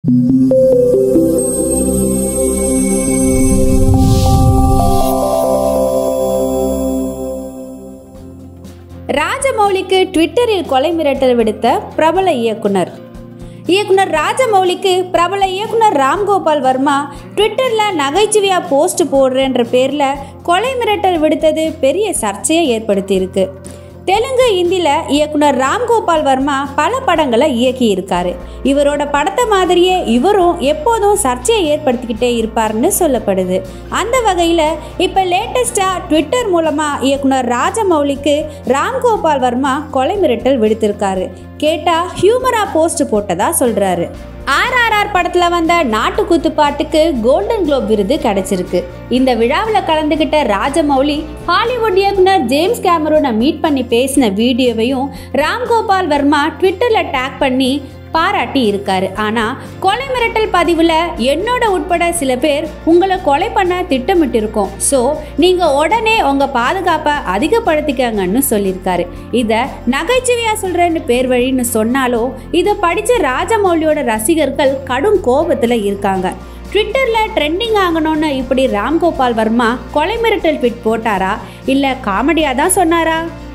ராஜமௌலிக்கு ட்விட்டரில் கொலை மிரட்டல் விடுத்த பிரபல இயக்குனர் இயக்குனர் ராஜமௌலிக்கு பிரபல இயக்குனர் ராம்கோபால் வர்மா ட்விட்டரில் நகைச்சுவையாக போஸ்ட் போடுறேன்ற பேரில் கொலை மிரட்டல் விடுத்தது பெரிய சர்ச்சையை ஏற்படுத்தியிருக்கு தெலுங்கு இந்தியில் இயக்குனர் ராம்கோபால் வர்மா பல படங்களை இயக்கியிருக்காரு இவரோட படத்தை மாதிரியே இவரும் எப்போதும் சர்ச்சையை ஏற்படுத்திக்கிட்டே இருப்பார்னு சொல்லப்படுது அந்த வகையில் இப்போ லேட்டஸ்ட்டாக ட்விட்டர் மூலமாக இயக்குனர் ராஜமௌலிக்கு ராம்கோபால் வர்மா கொலை மிரட்டல் விடுத்திருக்காரு கேட்டால் ஹியூமரா போஸ்ட் போட்டதா சொல்கிறாரு ஆர்ஆர்ஆர் படத்தில் வந்த நாட்டுக்கூத்து பாட்டுக்கு கோல்டன் குளோப் விருது கிடைச்சிருக்கு இந்த விழாவில் கலந்துக்கிட்ட ராஜமௌலி ஹாலிவுட் இயக்குனர் ஜேம்ஸ் கேமரூனை மீட் பண்ணி பேசின வீடியோவையும் ராம்கோபால் வர்மா ட்விட்டரில் டேக் பண்ணி பாராட்டி இருக்காரு ஆனால் கொலை மிரட்டல் பதிவில் என்னோட உட்பட சில பேர் உங்களை கொலை பண்ண திட்டமிட்டிருக்கோம் ஸோ நீங்கள் உடனே உங்கள் பாதுகாப்பை அதிகப்படுத்திக்கங்கன்னு சொல்லியிருக்காரு இதை நகைச்சுவையாக சொல்கிறேன்னு பேர் வழின்னு சொன்னாலும் இதை படித்த ராஜமௌலியோட ரசிகர்கள் கடும் கோபத்தில் இருக்காங்க ட்விட்டரில் ட்ரெண்டிங் ஆகணும்னு இப்படி ராம்கோபால் வர்மா கொலை மிரட்டல் ட்விட் போட்டாரா இல்லை காமெடியாக தான் சொன்னாரா